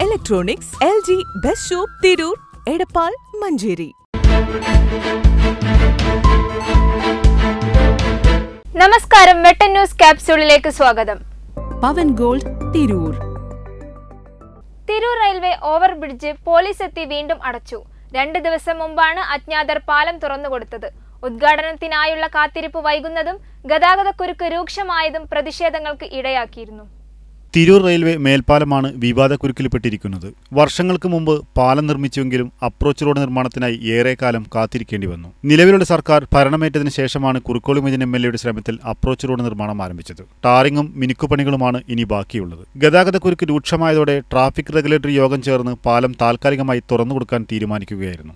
electronics L G best shop Tirur Edappal Manjeri നമസ്കാരം Vettan news ക്യാപ്സ്യൂളിലേക്ക് സ്വാഗതം Pavan gold Tirur Tirur railway over bridge police എത്തി വീണ്ടും അടച്ചു രണ്ട് ദിവസം മുമ്പാണ് അജ്ഞാതർ പാലം തുറന്നുകൊടുത്തത് ഉദ്ഘാടനത്തിനായുള്ള കാത്തിരിപ്പ് വൈകുന്നതും ഗതാഗതക്കുരുക്ക് രൂക്ഷമായതും പ്രതിഷേധങ്ങൾക്ക് ഇടയാക്കിയിരുന്നു തിരൂർ റെയിൽവേ മേൽപ്പാലമാണ് വിവാദക്കുരുക്കിൽപ്പെട്ടിരിക്കുന്നത് വർഷങ്ങൾക്ക് മുമ്പ് പാലം നിർമ്മിച്ചുവെങ്കിലും അപ്രോച്ച് റോഡ് നിർമ്മാണത്തിനായി ഏറെക്കാലം കാത്തിരിക്കേണ്ടി വന്നു നിലവിലുള്ള സർക്കാർ ഭരണമേറ്റതിനു ശേഷമാണ് കുറുക്കോളി മൊയ്തീൻ എം എൽ എയുടെ ശ്രമത്തിൽ അപ്രോച്ച് റോഡ് നിർമ്മാണം ആരംഭിച്ചത് ടാറിങ്ങും മിനുക്കുപണികളുമാണ് ഇനി ബാക്കിയുള്ളത് ഗതാഗതക്കുരുക്ക് രൂക്ഷമായതോടെ ട്രാഫിക് റെഗുലേറ്ററി യോഗം ചേർന്ന് പാലം താൽക്കാലികമായി തുറന്നുകൊടുക്കാൻ തീരുമാനിക്കുകയായിരുന്നു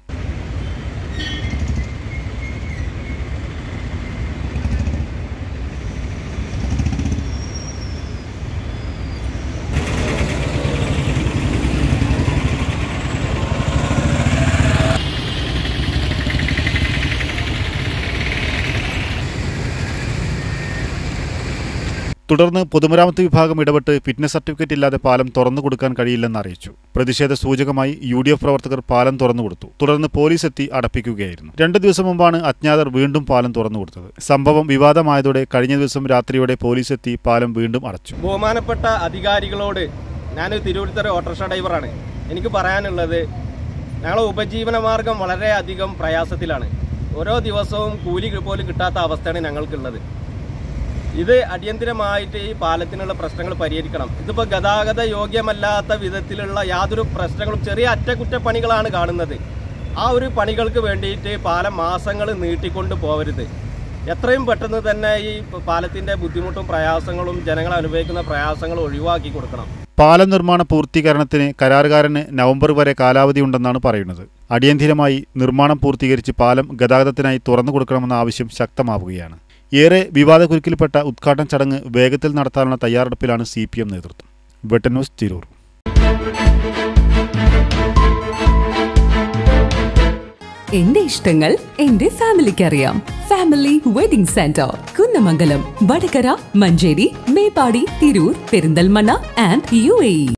തുടർന്ന് പൊതുമരാമത്ത് വിഭാഗം ഇടപെട്ട് ഫിറ്റ്നസ് സർട്ടിഫിക്കറ്റ് ഇല്ലാതെ പാലം തുറന്നു കൊടുക്കാൻ കഴിയില്ലെന്ന് അറിയിച്ചു പ്രതിഷേധ സൂചകമായി യു ഡി എഫ് പ്രവർത്തകർ പാലം തുറന്നുകൊടുത്തു തുടർന്ന് പോലീസ് എത്തി അടപ്പിക്കുകയായിരുന്നു രണ്ട് ദിവസം മുമ്പാണ് അജ്ഞാതർ വീണ്ടും പാലം തുറന്നുകൊടുത്തത് സംഭവം വിവാദമായതോടെ കഴിഞ്ഞ ദിവസം രാത്രിയോടെ പോലീസ് എത്തി പാലം വീണ്ടും അടച്ചു ബഹുമാനപ്പെട്ട അധികാരികളോട് ഞാൻ തിരുവനന്തപുരം ഓട്ടോറിക്ഷ ഡ്രൈവറാണ് എനിക്ക് പറയാനുള്ളത് ഞങ്ങളെ ഉപജീവന മാർഗം വളരെയധികം പ്രയാസത്തിലാണ് ഓരോ ദിവസവും കൂലി പോലും കിട്ടാത്ത അവസ്ഥയാണ് ഞങ്ങൾക്കുള്ളത് ഇത് അടിയന്തിരമായിട്ട് ഈ പാലത്തിനുള്ള പ്രശ്നങ്ങൾ പരിഹരിക്കണം ഇതിപ്പോൾ ഗതാഗത യോഗ്യമല്ലാത്ത വിധത്തിലുള്ള യാതൊരു പ്രശ്നങ്ങളും ചെറിയ അറ്റകുറ്റപ്പണികളാണ് കാണുന്നത് ആ ഒരു പണികൾക്ക് വേണ്ടിയിട്ട് പാലം മാസങ്ങൾ നീട്ടിക്കൊണ്ട് പോകരുത് എത്രയും പെട്ടെന്ന് തന്നെ ഈ പാലത്തിന്റെ ബുദ്ധിമുട്ടും പ്രയാസങ്ങളും ജനങ്ങൾ അനുഭവിക്കുന്ന പ്രയാസങ്ങളും ഒഴിവാക്കി കൊടുക്കണം പാലം നിർമ്മാണ പൂർത്തീകരണത്തിന് കരാറുകാരന് നവംബർ വരെ കാലാവധിയുണ്ടെന്നാണ് പറയുന്നത് അടിയന്തിരമായി നിർമ്മാണം പൂർത്തീകരിച്ച് പാലം ഗതാഗതത്തിനായി തുറന്നു കൊടുക്കണമെന്ന ആവശ്യം ശക്തമാവുകയാണ് ഏറെ വിവാദക്കുരുക്കിൽപ്പെട്ട ഉദ്ഘാടന ചടങ്ങ് വേഗത്തിൽ നടത്താനുള്ള തയ്യാറെടുപ്പിലാണ് സി പി എം നേതൃത്വം വെട്ടൻ ന്യൂസ് തിരൂർ എന്റെ ഇഷ്ടങ്ങൾ എന്റെ ഫാമിലിക്ക് അറിയാം family wedding centre Kunnamangalam Vadakara Manjeri Meppadi Tirur Perinthalmanna and U A